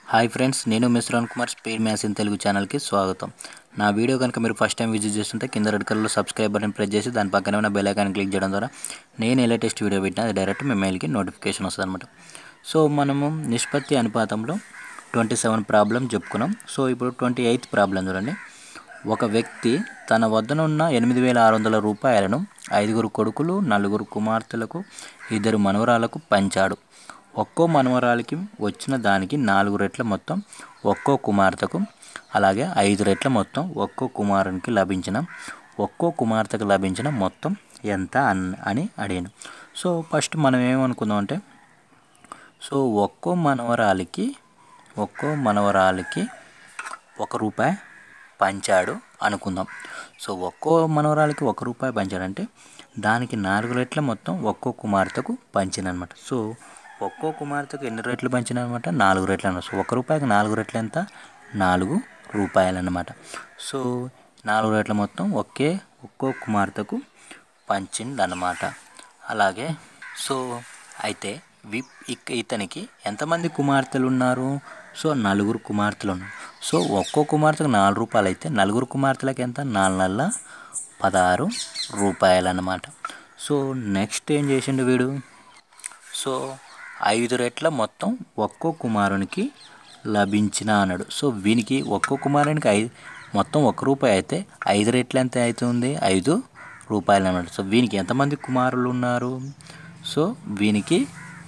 hi friends నేను Mishran Kumar speed maths in Telugu ఛానల్కి స్వాగతం నా వీడియో కనుక మీరు ఫస్ట్ టైం విజిట్ చేస్తుంటే కింద రెడ్ కలర్లో సబ్స్క్రైబ్ బటన్ ప్రెస్ చేసి దాని పక్కనే ఉన్న బెల్ ఐకాన్ క్లిక్ చేయడం ద్వారా నేను ఏ లేటెస్ట్ వీడియో పెట్టినా అది డైరెక్ట్ మీ మెయిల్కి నోటిఫికేషన్ వస్తుంది అనమాట సో మనము నిష్పత్తి అనుపాతంలో ట్వంటీ సెవెన్ ప్రాబ్లం చెప్పుకున్నాం సో ఇప్పుడు ట్వంటీ ఎయిత్ ప్రాబ్లం చూడండి ఒక వ్యక్తి తన వద్దనున్న ఎనిమిది వేల ఆరు వందల రూపాయలను ఐదుగురు కొడుకులు నలుగురు కుమార్తెలకు ఇద్దరు మనవరాలకు పంచాడు ఒక్కో మనవరాలకి వచ్చిన దానికి నాలుగు రెట్ల మొత్తం ఒక్కో కుమార్తెకు అలాగే ఐదు రెట్ల మొత్తం ఒక్కో కుమారునికి లభించిన ఒక్కో కుమార్తెకు లభించిన మొత్తం ఎంత అన్ అని అడిగాను సో ఫస్ట్ మనం ఏమనుకుందాం అంటే సో ఒక్కో మనవరాలికి ఒక్కో మనవరాలికి ఒక రూపాయి పంచాడు అనుకుందాం సో ఒక్కో మనవరాలకి ఒక రూపాయి పంచాడంటే దానికి నాలుగు రెట్ల మొత్తం ఒక్కో కుమార్తెకు పంచినమాట సో ఒక్కో కుమార్తెకు ఎన్ని రెట్లు పంచినమాట నాలుగు రెట్లు అన్నమాట సో ఒక రూపాయికి నాలుగు రెట్లు ఎంత నాలుగు రూపాయలు అన్నమాట సో నాలుగు రెట్ల మొత్తం ఒకే ఒక్కో కుమార్తెకు పంచిందన్నమాట అలాగే సో అయితే వి ఇక ఇతనికి ఎంతమంది కుమార్తెలు ఉన్నారు సో నలుగురు కుమార్తెలు ఉన్నారు సో ఒక్కో కుమార్తెకు నాలుగు రూపాయలు అయితే నలుగురు కుమార్తెలకు ఎంత నాలుగు నెలల పదహారు రూపాయలు అన్నమాట సో నెక్స్ట్ ఏం చేసిండు వీడు సో ఐదు రెట్ల మొత్తం ఒక్కో కుమారునికి లభించిన అన్నాడు సో వీనికి ఒక్కో కుమారునికి ఐదు మొత్తం ఒక రూపాయి అయితే ఐదు రెట్లు ఎంత అవుతుంది ఐదు రూపాయలు అన్నాడు సో వీనికి ఎంతమంది కుమారులు ఉన్నారు సో వీనికి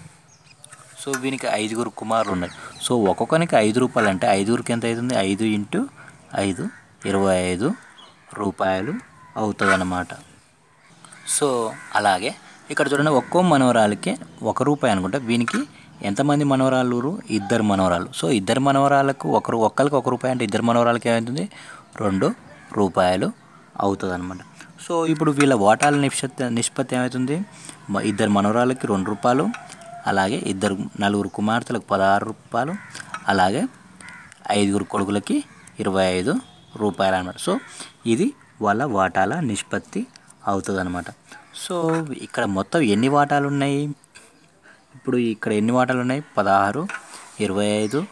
సో వీనికి ఐదుగురు కుమారులు ఉన్నారు సో ఒక్కొక్కరికి ఐదు రూపాయలు అంటే ఐదుగురికి ఎంత అవుతుంది ఐదు ఇంటూ ఐదు ఇరవై ఐదు రూపాయలు అవుతుంది అన్నమాట సో అలాగే ఇక్కడ చూడండి ఒక్కో మనవరాలకి ఒక రూపాయి అనుకుంటే వీనికి ఎంతమంది మనవరాలు ఇద్దరు మనవరాలు సో ఇద్దరు మనవరాలకు ఒకరు ఒక్కరికి ఒక రూపాయి అంటే ఇద్దరు మనవరాలకి ఏమవుతుంది రెండు రూపాయలు అవుతుంది అనమాట సో ఇప్పుడు వీళ్ళ ఓటాల నిష్పత్తి నిష్పత్తి ఏమవుతుంది మ- ఇద్దరు మనవరాలకి రెండు రూపాయలు అలాగే ఇద్దరు నలుగురు కుమార్తెలకు పదహారు రూపాయలు అలాగే ఐదుగురు కొడుకులకి ఇరవై ఐదు రూపాయలు అనమాట సో ఇది వాళ్ళ వాటాల నిష్పత్తి అవుతుంది అనమాట సో ఇక్కడ మొత్తం ఎన్ని వాటాలు ఉన్నాయి ఇప్పుడు ఇక్కడ ఎన్ని వాటాలు ఉన్నాయి పదహారు ఇరవై ఐదు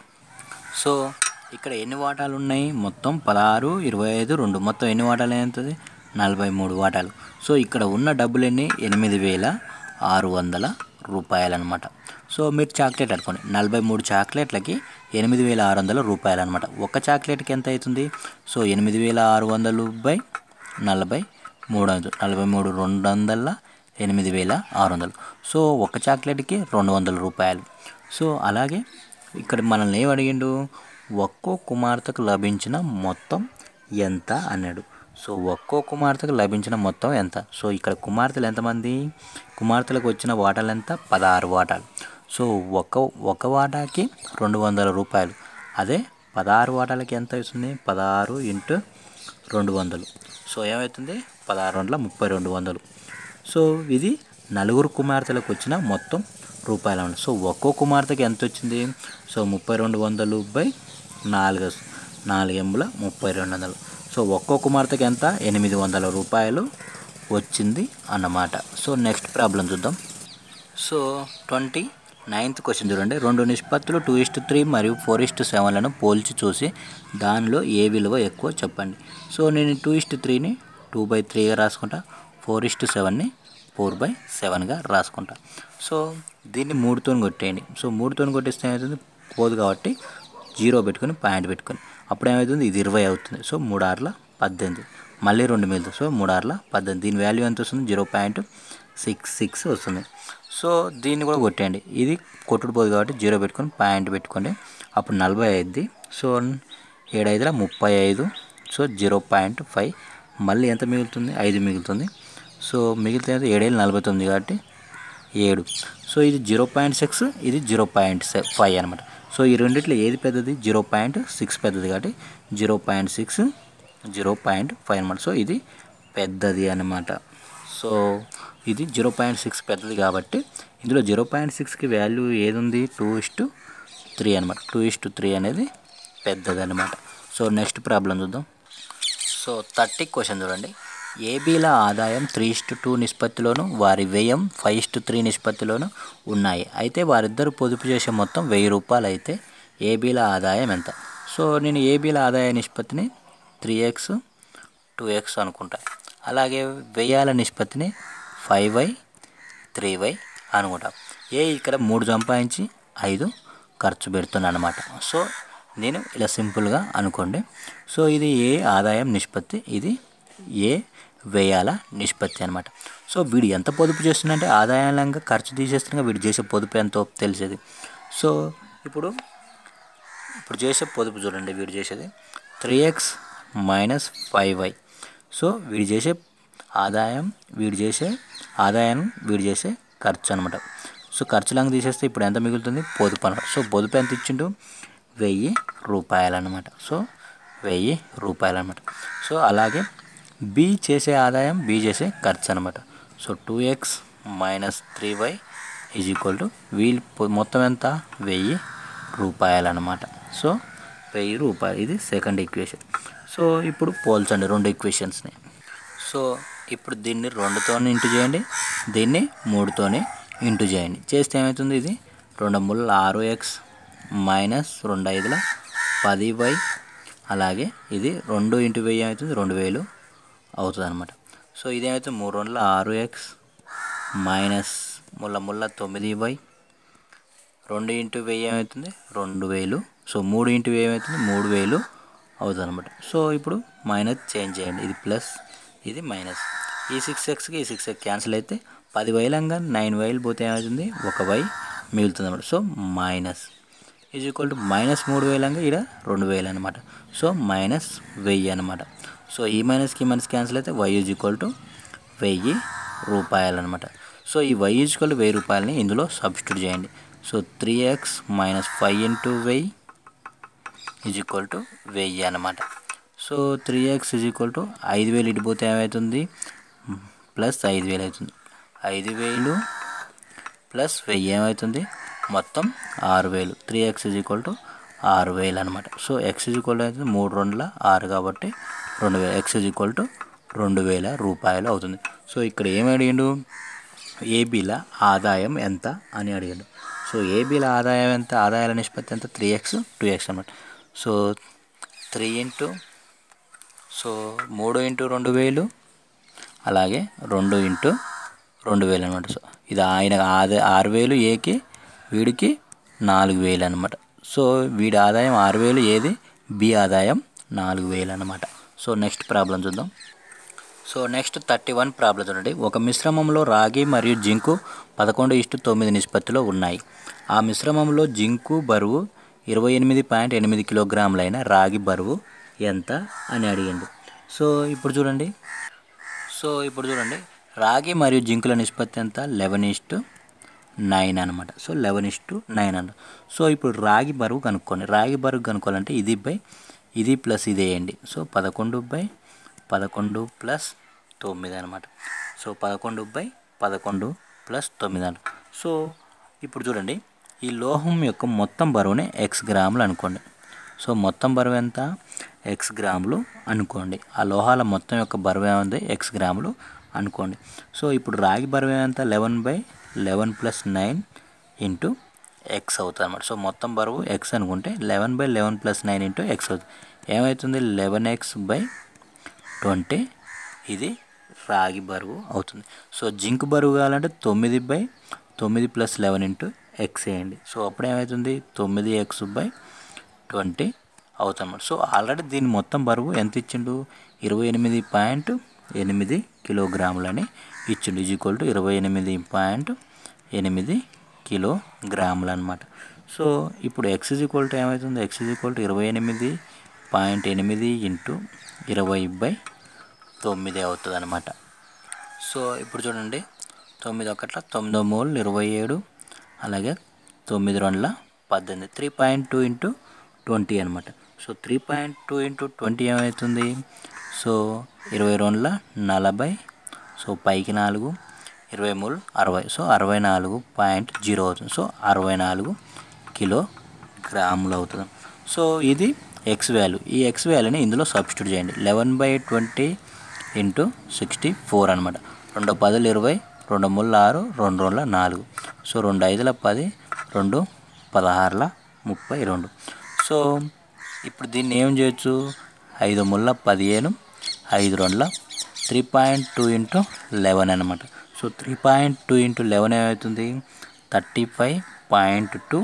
సో ఇక్కడ ఎన్ని వాటాలు ఉన్నాయి మొత్తం పదహారు ఇరవై ఐదు రెండు మొత్తం ఎన్ని వాటాలు అవుతుంది నలభై మూడు వాటాలు సో ఇక్కడ ఉన్న డబ్బులు ఎన్ని ఎనిమిది వేల ఆరు వందల రూపాయలు అనమాట సో మీరు చాక్లెట్ అనుకోండి నలభై మూడు చాక్లెట్లకి ఎనిమిది వేల ఆరు వందల రూపాయలు అనమాట ఒక చాక్లెట్కి ఎంత అవుతుంది సో ఎనిమిది వేల ఆరు వందలు బై నలభై మూడు వందలు నలభై మూడు రెండు వందల ఎనిమిది వేల ఆరు వందలు సో ఒక చాక్లెట్కి రెండు వందల రూపాయలు సో అలాగే ఇక్కడ మనల్ని ఏం అడిగిండు ఒక్కో కుమార్తెకు లభించిన మొత్తం ఎంత అన్నాడు సో ఒక్కో కుమార్తెకు లభించిన మొత్తం ఎంత సో ఇక్కడ కుమార్తెలు ఎంతమంది కుమార్తెలకు వచ్చిన వాటాలు ఎంత పదహారు వాటాలు సో ఒక ఒక వాటాకి రెండు వందల రూపాయలు అదే పదహారు వాటాలకి ఎంత అవుతుంది పదహారు ఇంటూ రెండు వందలు సో ఏమవుతుంది పదహారు వందల ముప్పై రెండు వందలు సో ఇది నలుగురు కుమార్తెలకు వచ్చిన మొత్తం రూపాయలు అన్నమాట సో ఒక్కో కుమార్తెకి ఎంత వచ్చింది సో ముప్పై రెండు వందలు బై నాలుగు నాలుగు ఎంబుల ముప్పై రెండు వందలు సో ఒక్కో కుమార్తెకి ఎంత ఎనిమిది వందల రూపాయలు వచ్చింది అన్నమాట సో నెక్స్ట్ ప్రాబ్లం చూద్దాం సో ట్వంటీ నైన్త్ క్వశ్చన్ చూడండి రెండు నిష్పత్తులు టూ ఇస్ట్ త్రీ మరియు ఫోర్ ఇస్ట్ సెవెన్లను పోల్చి చూసి దానిలో ఏ విలువ ఎక్కువ చెప్పండి సో నేను టూ ఇస్ట్ త్రీని టూ బై త్రీగా రాసుకుంటా ఫోర్ ఇస్ట్ సెవెన్ని ఫోర్ బై సెవెన్గా రాసుకుంటా సో దీన్ని మూడుతో కొట్టేయండి సో మూడుతో కొట్టేస్తే ఏమవుతుంది పోదు కాబట్టి జీరో పెట్టుకొని పాయింట్ పెట్టుకొని అప్పుడు ఏమవుతుంది ఇది ఇరవై అవుతుంది సో మూడు ఆరుల పద్దెనిమిది మళ్ళీ రెండు మిగులుతుంది సో మూడు ఆరుల పద్దెనిమిది దీని వాల్యూ ఎంత వస్తుంది జీరో పాయింట్ సిక్స్ సిక్స్ వస్తుంది సో దీన్ని కూడా కొట్టేయండి ఇది కొట్టుడు పోదు కాబట్టి జీరో పెట్టుకొని పాయింట్ పెట్టుకోండి అప్పుడు నలభై ఐదుది సో ఏడు ఐదుల ముప్పై ఐదు సో జీరో పాయింట్ ఫైవ్ మళ్ళీ ఎంత మిగులుతుంది ఐదు మిగులుతుంది సో మిగిలితే ఏడేళ్ళు నలభై తొమ్మిది కాబట్టి ఏడు సో ఇది జీరో పాయింట్ సిక్స్ ఇది జీరో పాయింట్ ఫైవ్ అనమాట సో ఈ రెండిట్లో ఏది పెద్దది జీరో పాయింట్ సిక్స్ పెద్దది కాబట్టి zero point six zero point five అనమాట సో ఇది పెద్దది అనమాట సో ఇది జీరో పాయింట్ సిక్స్ పెద్దది కాబట్టి ఇందులో జీరో పాయింట్ సిక్స్కి వాల్యూ ఏది ఉంది టూ ఇస్టు త్రీ అనమాట టూ ఇస్టు త్రీ అనేది పెద్దది అనమాట సో నెక్స్ట్ ప్రాబ్లం చూద్దాం సో థర్టీ క్వశ్చన్ చూడండి ఏబీల ఆదాయం త్రీ ఇస్టు టూ నిష్పత్తిలోను వారి వ్యయం ఫైవ్ ఇస్టు త్రీ నిష్పత్తిలోను ఉన్నాయి అయితే వారిద్దరు పొదుపు చేసే మొత్తం వెయ్యి రూపాయలు అయితే ఏబీల ఆదాయం ఎంత సో నేను ఏబీల ఆదాయ నిష్పత్తిని త్రీ ఎక్స్ టూ ఎక్స్ అనుకుంటా అలాగే వ్యయాల నిష్పత్తిని ఫైవ్ వై త్రీ వై అనుకుంటా ఏ ఇక్కడ మూడు సంపాదించి ఐదు ఖర్చు పెడుతున్నాను అనమాట సో నేను ఇలా సింపుల్గా అనుకోండి సో ఇది ఏ ఆదాయం నిష్పత్తి ఇది ఏ వ్యయాల నిష్పత్తి అనమాట సో వీడు ఎంత పొదుపు చేస్తుందంటే ఆదాయంగా ఖర్చు తీసేస్తున్నా వీడు చేసే పొదుపు ఎంతో తెలిసేది సో ఇప్పుడు ఇప్పుడు చేసే పొదుపు చూడండి వీడు చేసేది three X minus five Y so వీడు చేసే ఆదాయం వీడు చేసే ఆదాయం వీడు చేసే ఖర్చు అనమాట సో ఖర్చులాగా తీసేస్తే ఇప్పుడు ఎంత మిగులుతుంది పొదుపు అనమాట సో పొదుపు ఎంత ఇచ్చిండు వెయ్యి రూపాయలు అనమాట సో వెయ్యి రూపాయలు అనమాట సో అలాగే బి చేసే ఆదాయం బి చేసే ఖర్చు అనమాట so two X minus three Y is equal to వీల్ మొత్తం ఎంత వెయ్యి రూపాయలు అనమాట సో వెయ్యి రూపాయలు ఇది సెకండ్ ఈక్వేషన్ సో ఇప్పుడు పోల్చండి రెండు ఈక్వేషన్స్ని సో ఇప్పుడు దీన్ని రెండుతో ఇంటూ చేయండి దీన్ని మూడుతోని ఇంటూ చేయండి చేస్తే ఏమవుతుంది ఇది రెండు మూడు ఆరు ఎక్స్ మైనస్ రెండు ఐదుల పది వై అలాగే ఇది రెండు ఇంటూ వెయ్యి ఏమవుతుంది రెండు వేలు అవుతుంది అనమాట సో ఇదేమైతే మూడు రెండుల ఆరు ఎక్స్ మైనస్ ముళ్ళ ముళ్ళ తొమ్మిది వై రెండు ఇంటూ వెయ్యి ఏమవుతుంది రెండు వేలు సో మూడు ఇంటూ వెయ్యి ఏమవుతుంది మూడు వేలు అవుతుంది అనమాట సో ఇప్పుడు మైనస్ చేంజ్ చేయండి ఇది ప్లస్ ఇది మైనస్ ఈ సిక్స్ ఎక్స్కి ఈ సిక్స్ ఎక్స్ క్యాన్సిల్ అయితే పది వైలంగా నైన్ వైలు పోతే ఏమవుతుంది ఒక వై మిగులుతుంది అనమాట so minus is equal to minus మూడు వేలంగా ఇక్కడ రెండు వేలు అనమాట సో మైనస్ వెయ్యి అనమాట సో ఈ మైనస్కి ఈ మైనస్ క్యాన్సిల్ అయితే వై ఈజ్ ఈక్వల్ టు వెయ్యి రూపాయలు అనమాట సో ఈ వై ఈజ్ ఈక్వల్ టు వెయ్యి రూపాయలని ఇందులో సబ్స్టిట్యూట్ చేయండి so three X minus five into వెయ్యి ఈజ్ ఈక్వల్ టు వెయ్యి అనమాట so three X is equal to ఐదు వేలు ఇటుపోతే ఏమవుతుంది ప్లస్ ఐదు వేలు అవుతుంది ఐదు వేలు ప్లస్ వెయ్యి ఏమవుతుంది మొత్తం ఆరు వేలు three X is equal to ఆరు వేలు అనమాట సో ఎక్స్ ఈజ్ ఈక్వల్ అవుతుంది మూడు రెండుల ఆరు కాబట్టి రెండు వేలు ఎక్స్ ఈజ్ ఈక్వల్ టు రెండు వేల రూపాయలు అవుతుంది సో ఇక్కడ ఏమి అడిగిండు ఏబీల ఆదాయం ఎంత అని అడిగాడు సో ఏబీల ఆదాయం ఎంత ఆదాయాల నిష్పత్తి ఎంత త్రీ ఎక్స్ టూ ఎక్స్ అనమాట సో త్రీ ఇంటూ సో మూడు ఇంటూ రెండు వేలు అలాగే రెండు ఇంటూ రెండు వేలు అనమాట సో ఇది ఆయన ఆదా ఆరు వేలు ఏకి వీడికి నాలుగు వేలు అనమాట సో వీడి ఆదాయం ఆరు వేలు ఏది బి ఆదాయం నాలుగు వేలు అనమాట సో నెక్స్ట్ ప్రాబ్లం చూద్దాం so next thirty one problem చూడండి ఒక మిశ్రమంలో రాగి మరియు జింకు పదకొండు ఇష్టు తొమ్మిది నిష్పత్తిలో ఉన్నాయి ఆ మిశ్రమంలో జింకు బరువు ఇరవై ఎనిమిది పాయింట్ ఎనిమిది కిలోగ్రాములైన రాగి బరువు ఎంత అని అడిగిండు సో ఇప్పుడు చూడండి సో ఇప్పుడు చూడండి రాగి మరియు జింకుల నిష్పత్తి ఎంత లెవెన్ ఇస్టు నైన్ అనమాట సో లెవెన్ ఇస్టు నైన్ అంట సో ఇప్పుడు రాగి బరువు కనుక్కోండి రాగి బరువు కనుక్కోవాలంటే ఇది బై ఇది ప్లస్ ఇది వేయండి సో పదకొండు బై పదకొండు ప్లస్ తొమ్మిది అనమాట సో పదకొండు బై పదకొండు ప్లస్ తొమ్మిది అంట సో ఇప్పుడు చూడండి ఈ లోహం యొక్క మొత్తం బరువుని ఎక్స్ గ్రాములు అనుకోండి సో మొత్తం బరువు ఎంత ఎక్స్ గ్రాములు అనుకోండి ఆ లోహాల మొత్తం యొక్క బరువు ఏముంది ఎక్స్ గ్రాములు అనుకోండి సో ఇప్పుడు రాగి బరువు ఎంత eleven by eleven plus nine into X అవుతుంది అనమాట సో మొత్తం బరువు ఎక్స్ అనుకుంటే eleven by eleven plus nine into X అవుతుంది ఏమవుతుంది లెవెన్ ఎక్స్ బై ట్వంటీ ఇది రాగి బరువు అవుతుంది సో జింక్ బరువు కావాలంటే తొమ్మిది బై తొమ్మిది ప్లస్ లెవెన్ ఇంటూ ఎక్స్ వేయండి సో అప్పుడు ఏమవుతుంది తొమ్మిది ఎక్స్ బై ట్వంటీ అవుతుంది సో ఆల్రెడీ దీని మొత్తం బరువు ఎంత ఇచ్చిండు ఇరవై ఎనిమిది పాయింట్ ఎనిమిది కిలోగ్రాములని ఇచ్చిండు ఈజ్ ఈక్వల్ టు ఇరవై ఎనిమిది పాయింట్ ఎనిమిది కిలోగ్రాములు అనమాట సో ఇప్పుడు ఎక్స్ ఈజ్ ఈక్వల్ టు ఏమవుతుంది ఎక్స్ ఈజ్ ఈక్వల్ టు ఇరవై ఎనిమిది పాయింట్ ఎనిమిది ఇంటూ ఇరవై బై తొమ్మిది అవుతుంది అనమాట సో ఇప్పుడు చూడండి తొమ్మిది ఒకట్ల తొమ్మిదో మూడు ఇరవై ఏడు అలాగే తొమ్మిది రెండుల పద్దెనిమిది three point two into twenty అనమాట so three point two into twenty ఏమవుతుంది సో ఇరవై రెండుల నలభై సో పైకి నాలుగు ఇరవై మూడు అరవై సో అరవై నాలుగు పాయింట్ జీరో అవుతుంది సో అరవై నాలుగు కిలో గ్రాములు అవుతుంది సో ఇది ఎక్స్ వాల్యూ ఈ ఎక్స్ వాల్యూని ఇందులో సబ్స్టిట్యూట్ చేయండి eleven by twenty into sixty four అనమాట రెండు పదులు ఇరవై రెండు ముళ్ళ ఆరు రెండు రెండుల నాలుగు సో రెండు ఐదుల పది రెండు పదహారుల ముప్పై రెండు సో ఇప్పుడు దీన్ని ఏం చేయొచ్చు ఐదు ముళ్ళ పదిహేను ఐదు రెండుల three point two into eleven అనమాట so three point two into eleven ఏమవుతుంది థర్టీ ఫైవ్ పాయింట్ టూ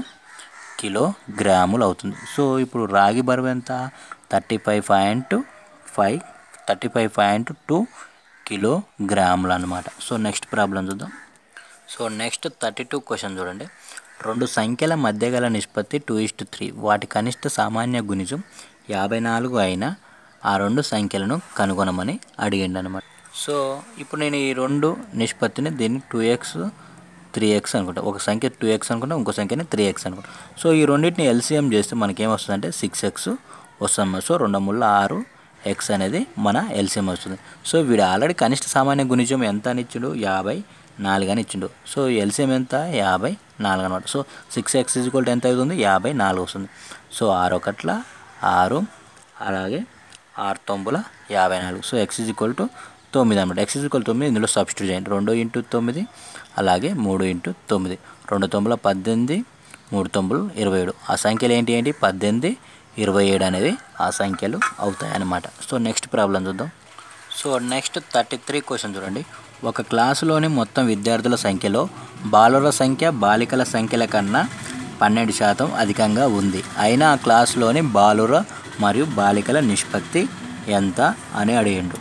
కిలోగ్రాములు అవుతుంది సో ఇప్పుడు రాగి బరువు ఎంత thirty five point five thirty five point two కిలోగ్రాములు అనమాట సో నెక్స్ట్ ప్రాబ్లం చూద్దాం so next thirty two question చూడండి రెండు సంఖ్యల మధ్య గల నిష్పత్తి టూ ఇస్ట్ త్రీ వాటి కనిష్ట సామాన్య గుణిజం యాభై నాలుగు అయిన ఆ రెండు సంఖ్యలను కనుగొనమని అడిగిండు అనమాట సో ఇప్పుడు నేను ఈ రెండు నిష్పత్తిని దీన్ని టూ ఎక్స్ త్రీ ఎక్స్ అనుకుంటా ఒక సంఖ్య టూ ఎక్స్ అనుకుంటా ఇంకో సంఖ్యని త్రీ ఎక్స్ అనుకుంటా సో ఈ రెండింటిని ఎల్సిఎం చేస్తే మనకి ఏమొస్తుందంటే సిక్స్ ఎక్స్ వస్తుంది సో రెండు ముళ్ళ ఆరు ఎక్స్ అనేది మన ఎల్సిఎం వస్తుంది సో వీడు ఆల్రెడీ కనిష్ట సామాన్య గుణిజం ఎంత అని ఇచ్చిండు యాభై నాలుగు అని ఇచ్చిండు సో ఎల్సిఎం ఎంత యాభై నాలుగు అనమాట సో సిక్స్ ఎక్స్ ఈజ్వల్ ఎంత అవుతుంది యాభై నాలుగు వస్తుంది సో ఆరు ఒకట్ల ఆరు అలాగే ఆరు తొమ్మిదిల యాభై నాలుగు so X is equal to తొమ్మిది అనమాట ఎక్స్ ఈజ్ ఈక్వల్ తొమ్మిది ఇందులో సబ్స్టిట్యూట్ చేయండి రెండు ఇంటూ తొమ్మిది అలాగే మూడు ఇంటూ తొమ్మిది రెండు తొమ్మిదిల పద్దెనిమిది మూడు తొమ్మిది ఇరవై ఏడు ఆ సంఖ్యలు ఏంటి ఏంటి పద్దెనిమిది ఇరవై ఏడు అనేవి ఆ సంఖ్యలు అవుతాయి అన్నమాట సో నెక్స్ట్ ప్రాబ్లం చూద్దాం so next thirty three question చూడండి ఒక క్లాసులోని మొత్తం విద్యార్థుల సంఖ్యలో బాలుర సంఖ్య బాలికల సంఖ్యల కన్నా పన్నెండు శాతం అధికంగా ఉంది అయినా ఆ క్లాసులోని బాలుర మరియు బాలికల నిష్పత్తి ఎంత అని అడిగిండు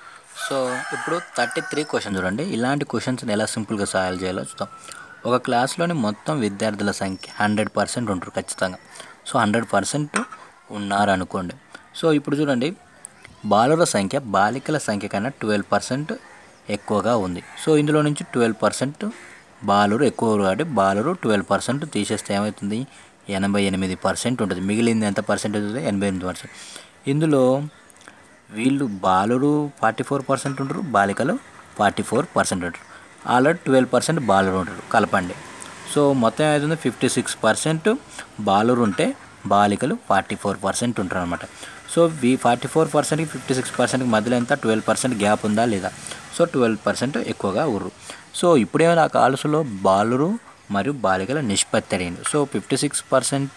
సో ఇప్పుడు థర్టీ త్రీ క్వశ్చన్ చూడండి ఇలాంటి క్వశ్చన్స్ని ఎలా సింపుల్గా సాల్వ్ చేయాలో చూద్దాం ఒక క్లాస్లోని మొత్తం విద్యార్థుల సంఖ్య హండ్రెడ్ పర్సెంట్ ఉంటారు ఖచ్చితంగా సో హండ్రెడ్ పర్సెంట్ ఉన్నారు అనుకోండి సో ఇప్పుడు చూడండి బాలుర సంఖ్య బాలికల సంఖ్య కన్నా ట్వెల్వ్ పర్సెంట్ ఎక్కువగా ఉంది సో ఇందులో నుంచి ట్వెల్వ్ పర్సెంట్ బాలురు ఎక్కువ కాబట్టి బాలురు ట్వెల్వ్ పర్సెంట్ తీసేస్తే ఏమవుతుంది ఎనభై ఎనిమిది పర్సెంట్ ఉంటుంది మిగిలింది ఎంత పర్సెంటేజ్ ఉంటుంది ఎనభై ఎనిమిది పర్సెంట్ ఇందులో వీళ్ళు బాలురు ఫార్టీ ఫోర్ పర్సెంట్ ఉంటారు బాలికలు ఫార్టీ ఫోర్ పర్సెంట్ ఉంటారు ఆల్రెడీ ట్వెల్వ్ పర్సెంట్ బాలురు ఉంటారు కలపండి సో మొత్తం ఏమవుతుంది ఫిఫ్టీ సిక్స్ పర్సెంట్ బాలురు ఉంటే బాలికలు ఫార్టీ ఫోర్ పర్సెంట్ ఉంటారు అనమాట సో వీ ఫార్టీ ఫోర్ పర్సెంట్కి ఫిఫ్టీ సిక్స్ పర్సెంట్కి మధ్యలో ఎంత ట్వెల్వ్ పర్సెంట్ గ్యాప్ ఉందా లేదా సో ట్వెల్వ్ పర్సెంట్ ఎక్కువగా ఉర్రు సో ఇప్పుడేమో నాకు ఆలోచనలో బాలురు మరియు బాలికల నిష్పత్తి అడిగింది సో ఫిఫ్టీ సిక్స్ పర్సెంట్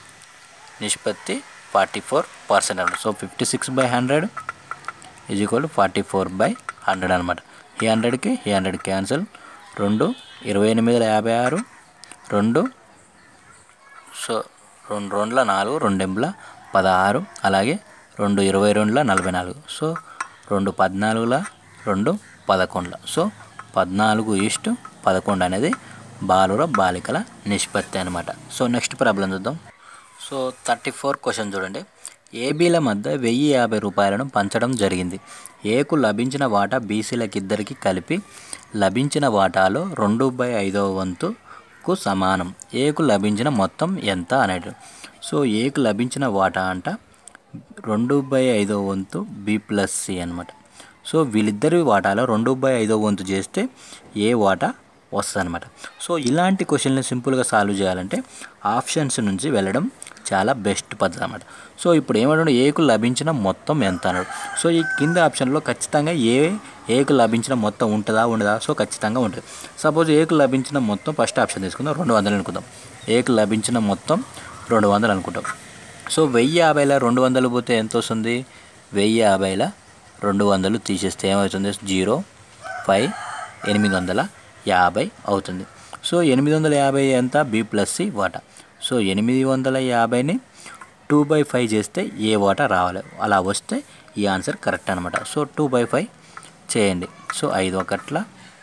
నిష్పత్తి ఫార్టీ ఫోర్ పర్సెంట్ అనమాట so fifty six by hundred is equal to forty four by hundred అనమాట ఈ హండ్రెడ్కి ఈ హండ్రెడ్ క్యాన్సిల్ రెండు ఇరవై ఎనిమిదిల యాభై ఆరు రెండు సో రెండు రెండుల నాలుగు రెండెంబుల పదహారు అలాగే రెండు ఇరవై రెండుల నలభై నాలుగు సో రెండు పద్నాలుగుల రెండు పదకొండుల సో పద్నాలుగు ఈస్ట్ పదకొండు అనేది బాలుర బాలికల నిష్పత్తి అనమాట సో నెక్స్ట్ ప్రాబ్లం చూద్దాం సో థర్టీ ఫోర్ క్వశ్చన్ చూడండి ఏబీల మధ్య వెయ్యి యాభై రూపాయలను పంచడం జరిగింది ఏకు లభించిన వాటా బీసీలకు ఇద్దరికి కలిపి లభించిన వాటాలో రెండు బై ఐదవ వంతుకు సమానం ఏకు లభించిన మొత్తం ఎంత అనేది సో ఏకు లభించిన వాటా అంట రెండు బై ఐదో వంతు బి ప్లస్ సి అనమాట సో వీళ్ళిద్దరి వాటాలో రెండు బై ఐదో వంతు చేస్తే ఏ వాటా వస్తుంది అనమాట సో ఇలాంటి క్వశ్చన్ని సింపుల్గా సాల్వ్ చేయాలంటే ఆప్షన్స్ నుంచి వెళ్ళడం చాలా బెస్ట్ పద్ధతి అనమాట సో ఇప్పుడు ఏమంటాడు ఏకు లభించిన మొత్తం ఎంత అన్నాడు సో ఈ కింద ఆప్షన్లో ఖచ్చితంగా ఏ ఏకు లభించిన మొత్తం ఉంటుందా ఉండదా సో ఖచ్చితంగా ఉంటుంది సపోజ్ ఏకు లభించిన మొత్తం ఫస్ట్ ఆప్షన్ తీసుకుందాం రెండు వందలు అనుకుందాం ఏకు లభించిన మొత్తం రెండు వందలు అనుకుంటాం సో వెయ్యి యాభైల రెండు వందలు పోతే ఎంత వస్తుంది వెయ్యి యాభైల రెండు వందలు తీసేస్తే ఏమవుతుంది జీరో ఫైవ్ ఎనిమిది వందల యాభై అవుతుంది సో ఎనిమిది వందల యాభై ఎంత బి ప్లస్ సి వాటా సో ఎనిమిది వందల యాభైని టూ బై ఫైవ్ చేస్తే ఏ వాటా రావాలి అలా వస్తే ఈ ఆన్సర్ కరెక్ట్ అనమాట సో టూ బై ఫైవ్ చేయండి సో ఐదు ఒకట్ల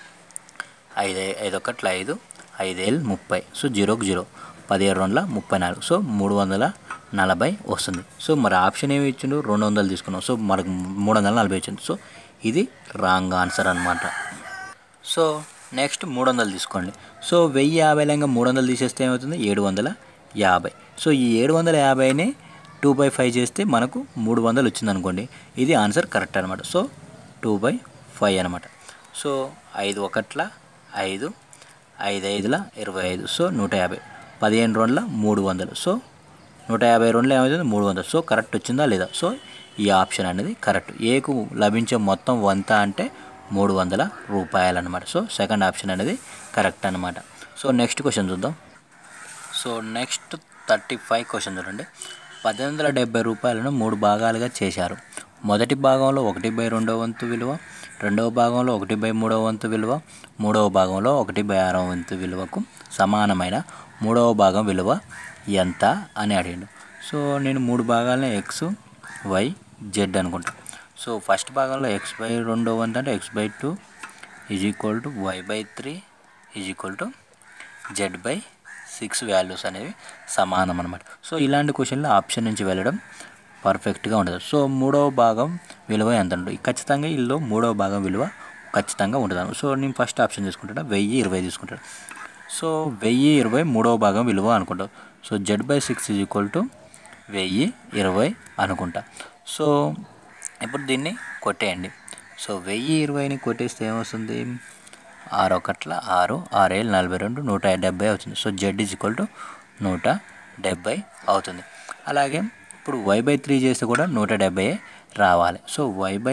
ఐదు ఐదు ఒకట్ల ఐదు ఐదేళ్ళు ముప్పై సో జీరోకి జీరో పదిహేడు రెండుల ముప్పై నాలుగు సో మూడు వందల నలభై వస్తుంది సో మరి ఆప్షన్ ఏమి ఇచ్చిండు రెండు వందలు తీసుకున్నాం సో మనకు మూడు వందల నలభై వచ్చింది సో ఇది రాంగ్ ఆన్సర్ అనమాట సో నెక్స్ట్ మూడు వందలు తీసుకోండి సో వెయ్యి యాభైలంగా మూడు వందలు తీసేస్తే ఏమవుతుంది ఏడు వందల యాభై సో ఈ ఏడు వందల యాభైని టూ బై ఫైవ్ చేస్తే మనకు మూడు వందలు వచ్చింది అనుకోండి ఇది ఆన్సర్ కరెక్ట్ అనమాట సో టూ బై ఫైవ్ అనమాట సో ఐదు ఒకట్ల ఐదు ఐదు ఐదుల ఇరవై ఐదు సో నూట యాభై పదిహేను రెండుల మూడు వందలు సో నూట యాభై రెండులో ఏమవుతుంది మూడు వందలు సో కరెక్ట్ వచ్చిందా లేదా సో ఈ ఆప్షన్ అనేది కరెక్ట్ ఏకు లభించే మొత్తం వంత అంటే మూడు వందల రూపాయలు అనమాట సో సెకండ్ ఆప్షన్ అనేది కరెక్ట్ అనమాట సో నెక్స్ట్ క్వశ్చన్ చూద్దాం so next thirty five question చూడండి పద్దెనిమిది వందల డెబ్బై రూపాయలను మూడు భాగాలుగా చేశారు మొదటి భాగంలో ఒకటి బై రెండవ వంతు విలువ రెండవ భాగంలో ఒకటి బై మూడవ వంతు విలువ మూడవ భాగంలో ఒకటి బై ఆరవ వంతు విలువకు సమానమైన మూడవ భాగం విలువ ఎంత అని అడిగాడు సో నేను మూడు భాగాలని ఎక్స్ వై జెడ్ అనుకుంటా సో ఫస్ట్ భాగంలో ఎక్స్ బై రెండో వంతు అంటే X by two is equal to Y by three is equal to Z by six values అనేవి సమానం అనమాట సో ఇలాంటి క్వశ్చన్లు ఆప్షన్ నుంచి వెళ్ళడం పర్ఫెక్ట్గా ఉండదు సో మూడవ భాగం విలువ ఎంత ఉంటుంది ఖచ్చితంగా ఇల్లు మూడవ భాగం విలువ ఖచ్చితంగా ఉంటుంది సో నేను ఫస్ట్ ఆప్షన్ తీసుకుంటాను వెయ్యి ఇరవై తీసుకుంటాను సో వెయ్యి ఇరవై మూడవ భాగం విలువ అనుకుంటాం so Z by six is equal to వెయ్యి ఇరవై అనుకుంటా సో ఇప్పుడు దీన్ని కొట్టేయండి సో వెయ్యి ఇరవైని కొట్టేస్తే ఏమొస్తుంది ఆరు ఒకట్ల ఆరు ఆరేళ్ళు నలభై రెండు నూట డెబ్బై అవుతుంది so Z is equal to నూట డెబ్బై అవుతుంది అలాగే ఇప్పుడు వై బై త్రీ చేస్తే కూడా నూట డెబ్బై రావాలి so Y by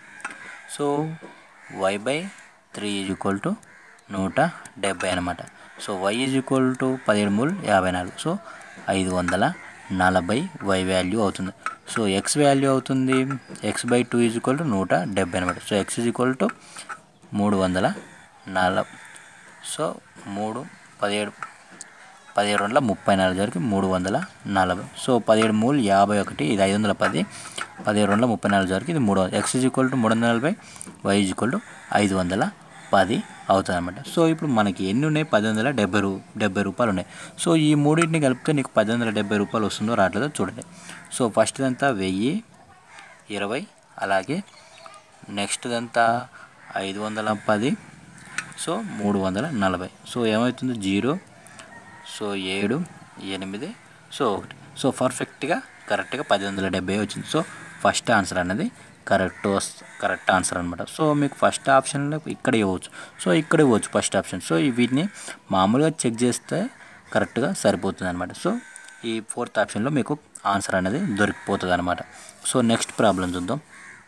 so Y by three is equal to నూట డెబ్బై అనమాట so Y is equal to పదిహేడు మూడు యాభై నాలుగు సో ఐదు వందల నలభై వై వాల్యూ అవుతుంది సో ఎక్స్ వాల్యూ అవుతుంది X by two is equal to నూట డెబ్బై అనమాట so X is equal to మూడు వందల నలభై సో మూడు పదిహేడు పదిహేడు వందల ముప్పై నాలుగు వరకు మూడు వందల నలభై సో పదిహేడు మూడు యాభై ఒకటి ఇది ఐదు వందల పది పదిహేడు వందల ముప్పై నాలుగు వరకు ఇది మూడు ఎక్స్ ఈజ్ ఈక్వల్ టు మూడు వందల నలభై వై ఈజ్ ఈక్వల్ టు ఐదు వందల పది అవుతుంది అనమాట సో ఇప్పుడు మనకి ఎన్ని ఉన్నాయి పది వందల డెబ్బై రూ డెబ్బై రూపాయలు ఉన్నాయి సో ఈ మూడింటిని కలిపితే నీకు పది వందల డెబ్బై రూపాయలు వస్తుందో రావట్లేదో చూడండి సో ఫస్ట్ అంతా వెయ్యి ఇరవై అలాగే నెక్స్ట్దంతా ఐదు వందల పది సో మూడు వందల నలభై సో ఏమవుతుంది జీరో సో ఏడు ఎనిమిది సో ఒకటి సో పర్ఫెక్ట్గా కరెక్ట్గా పది వందల డెబ్బై వచ్చింది సో ఫస్ట్ ఆన్సర్ అనేది కరెక్ట్ వస్ కరెక్ట్ ఆన్సర్ అనమాట సో మీకు ఫస్ట్ ఆప్షన్లో ఇక్కడ ఇవ్వచ్చు సో ఇక్కడ ఇవ్వచ్చు ఫస్ట్ ఆప్షన్ సో ఈ వీటిని మామూలుగా చెక్ చేస్తే కరెక్ట్గా సరిపోతుంది అనమాట సో ఈ ఫోర్త్ ఆప్షన్లో మీకు ఆన్సర్ అనేది దొరికిపోతుంది అనమాట సో నెక్స్ట్ ప్రాబ్లం చూద్దాం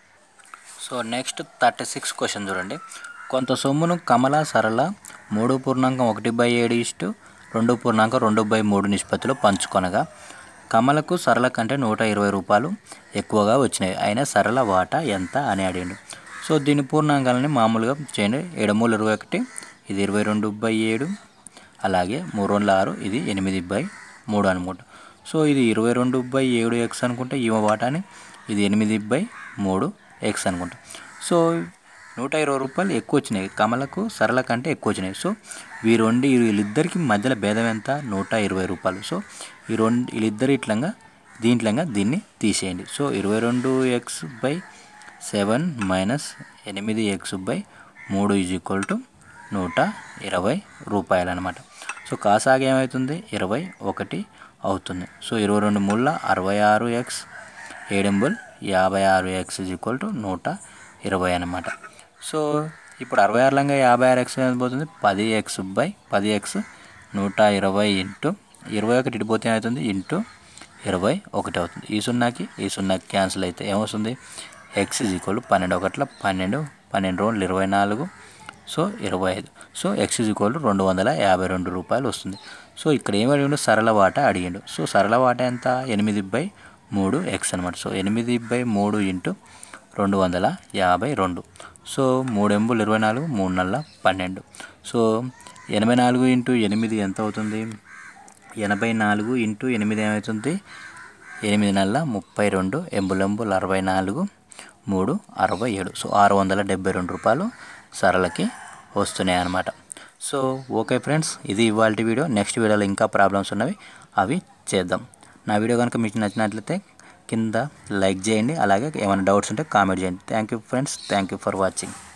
so next thirty six question చూడండి కొంత సొమ్మును కమల సరళ మూడు పూర్ణాంకం ఒకటి బై ఏడు ఇష్టు రెండు పూర్ణాంకం రెండు బై మూడు నిష్పత్తిలో పంచుకొనగా కమలకు సరళ కంటే నూట ఇరవై రూపాయలు ఎక్కువగా వచ్చినాయి అయినా సరళ వాటా ఎంత అని అడిగిండు సో దీని పూర్ణాంకాలని మామూలుగా చేయండి ఏడు మూడు ఇరవై ఒకటి ఇది ఇరవై రెండు బై ఏడు అలాగే మూడు వందల ఆరు ఇది ఎనిమిది బై మూడు అనుకుంటా సో ఇది ఇరవై రెండు బై ఏడు ఎక్స్ అనుకుంటే ఈమె వాటాని ఇది ఎనిమిది బై మూడు ఎక్స్ అనుకుంటా సో నూట ఇరవై రూపాయలు ఎక్కువ వచ్చినాయి కమలకు సరళ కంటే ఎక్కువ వచ్చినాయి సో ఈ రెండు వీళ్ళిద్దరికి మధ్యలో భేదం ఎంత నూట ఇరవై రూపాయలు సో ఈ రెండు వీళ్ళిద్దరు ఇట్లంగా దీంట్లంగా దీన్ని తీసేయండి సో ఇరవై రెండు ఎక్స్ బై సెవెన్ మైనస్ ఎనిమిది ఎక్స్ బై మూడు ఈజ్ ఈక్వల్ టు నూట ఇరవై రూపాయలు అనమాట సో కాసాగా ఏమవుతుంది ఇరవై ఒకటి అవుతుంది సో ఇరవై రెండు మూడుల అరవై ఆరు ఎక్స్ ఏడెంబుల్ యాభై ఆరు ఎక్స్ ఈజ్ ఈక్వల్ టు నూట ఇరవై అనమాట సో ఇప్పుడు అరవై ఆరులంగా యాభై ఆరు ఎక్స్ ఎంత పోతుంది పది ఎక్స్ బై పది ఎక్స్ నూట ఇరవై ఇంటూ ఇరవై ఒకటి ఇటుపోతే ఏమవుతుంది ఇంటూ ఇరవై ఒకటి అవుతుంది ఈ సున్నాకి ఈ సున్నాకి క్యాన్సిల్ అయితే ఏమవుతుంది ఎక్స్ ఈజ్ ఈక్వల్ పన్నెండు ఒకట్ల పన్నెండు పన్నెండు రెండు ఇరవై నాలుగు సో ఇరవై ఐదు సో ఎక్స్ ఈజ్ ఈక్వల్ రెండు వందల యాభై రెండు రూపాయలు వస్తుంది సో ఇక్కడ ఏమి అడిగిండు సరళ వాటా అడిగిండు సో సరళ వాటా ఎంత ఎనిమిది బై మూడు ఎక్స్ అనమాట సో ఎనిమిది బై మూడు ఇంటూ రెండు వందల యాభై రెండు సో మూడు ఎంబులు ఇరవై నాలుగు మూడు నెలల పన్నెండు సో ఎనభై నాలుగు ఇంటూ ఎనిమిది ఎంత అవుతుంది ఎనభై నాలుగు ఇంటూ ఎనిమిది ఏమవుతుంది ఎనిమిది నెలల ముప్పై రెండు ఎంబులెంబులు అరవై నాలుగు మూడు అరవై ఏడు సో ఆరు వందల డెబ్బై రెండు రూపాయలు సరళకి వస్తున్నాయి అన్నమాట సో ఓకే ఫ్రెండ్స్ ఇది ఇవాళ వీడియో నెక్స్ట్ వీడియోలో ఇంకా ప్రాబ్లమ్స్ ఉన్నవి అవి చేద్దాం నా వీడియో కనుక మీకు నచ్చినట్లయితే కింద లైక్ చేయండి అలాగే ఏమైనా డౌట్స్ ఉంటే కామెంట్ చేయండి thank you friends thank you for watching